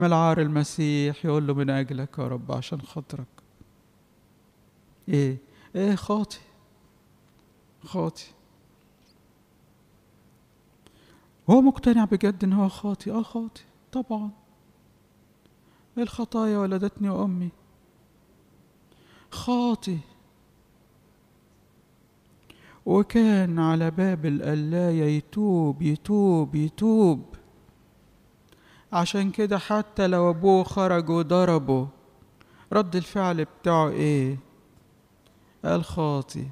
العار المسيح يقول له من أجلك يا رب عشان خاطرك إيه إيه خاطي خاطي هو مقتنع بجد إن هو خاطي آه خاطي طبعا الخطايا ولدتني أمي خاطي وكان على باب القلاية يتوب يتوب يتوب عشان كده حتى لو أبوه خرج وضربه رد الفعل بتاعه إيه؟ قال خاطي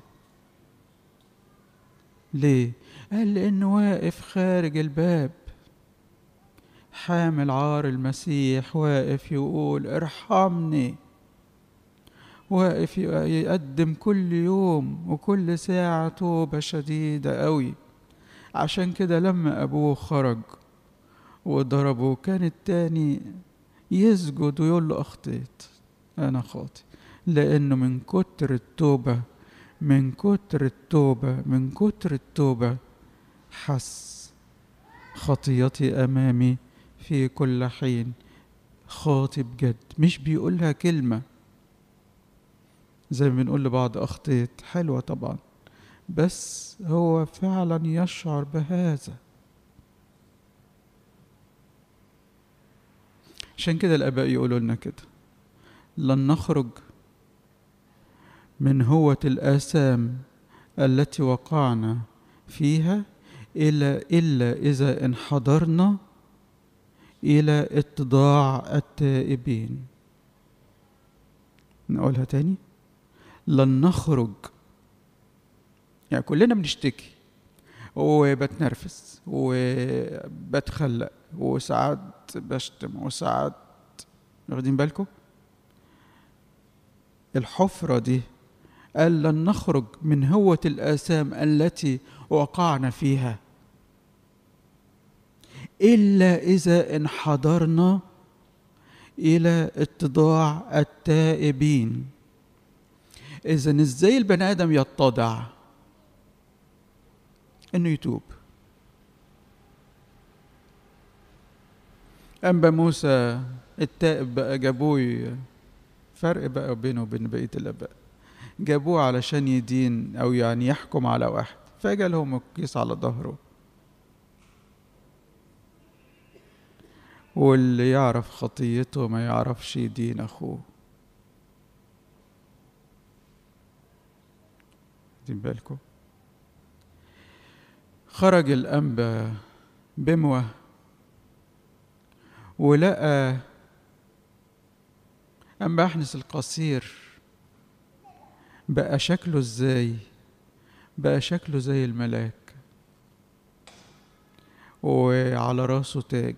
ليه؟ قال لأنه واقف خارج الباب حامل عار المسيح واقف يقول ارحمني واقف يقدم كل يوم وكل ساعة توبة شديدة قوي عشان كده لما أبوه خرج وضربه كان التاني يسجد ويقول له أخطيت أنا خاطي لأنه من كتر التوبة من كتر التوبة من كتر التوبة حس خطيتي أمامي في كل حين خاطي بجد مش بيقولها كلمة زي ما بنقول لبعض أخطيت حلوة طبعا بس هو فعلا يشعر بهذا عشان كده الآباء يقولوا لنا كده لن نخرج من هوة الآثام التي وقعنا فيها إلا إلا إذا انحدرنا إلى اتضاع التائبين نقولها تاني لن نخرج يعني كلنا بنشتكي وبتنرفز وبتخلق وساعات بشتم وساعات واخدين بالكم الحفرة دي قال لن نخرج من هوة الآثام التي وقعنا فيها إلا إذا انحدرنا إلى اتضاع التائبين إذا إزاي البني آدم يتضع إنه يتوب أنبا موسى التائب بقى جابوه فرق بقى بينه وبين بقية الآباء جابوه علشان يدين أو يعني يحكم على واحد فجالهم الكيس على ظهره واللي يعرف خطيته ما يعرفش يدين أخوه واخدين بالكم خرج الأنبا بموه ولقى أنبا أحنس القصير بقى شكله ازاي بقى شكله زي الملاك وعلى راسه تاج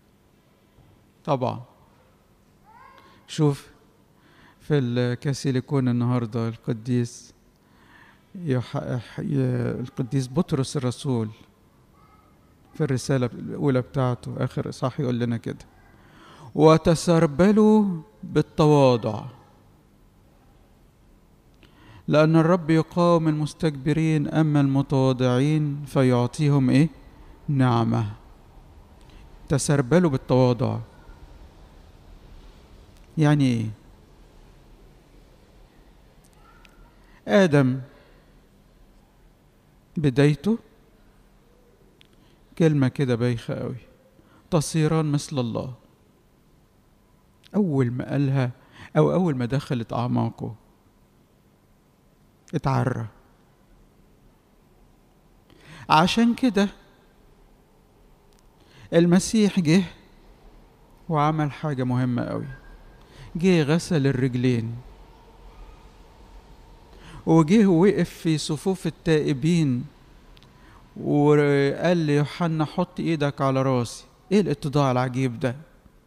طبعا شوف في الكاسيليكون النهارده القديس يح... القديس بطرس الرسول في الرسالة الأولى بتاعته آخر صح يقول لنا كده وتسربلوا بالتواضع لأن الرب يقاوم المستكبرين أما المتواضعين فيعطيهم إيه؟ نعمة تسربلوا بالتواضع يعني إيه؟ آدم بدايته كلمة كده بايخة قوي تصيران مثل الله أول ما قالها أو أول ما دخلت أعماقه اتعرى عشان كده المسيح جه وعمل حاجة مهمة قوي جه غسل الرجلين وجه وقف في صفوف التائبين وقال ليوحنا حط ايدك على راسي ايه الاتضاع العجيب ده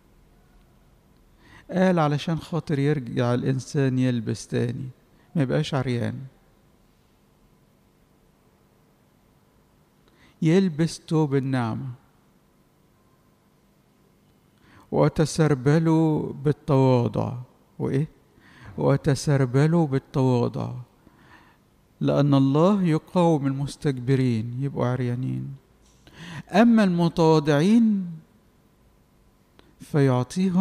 قال علشان خاطر يرجع الانسان يلبس تاني ما يبقاش عريان يلبس توب النعمة وتسربلوا بالتواضع وإيه؟ وتسربلوا بالتواضع لأن الله يقاوم المستكبرين يبقوا عريانين أما المتواضعين فيعطيهم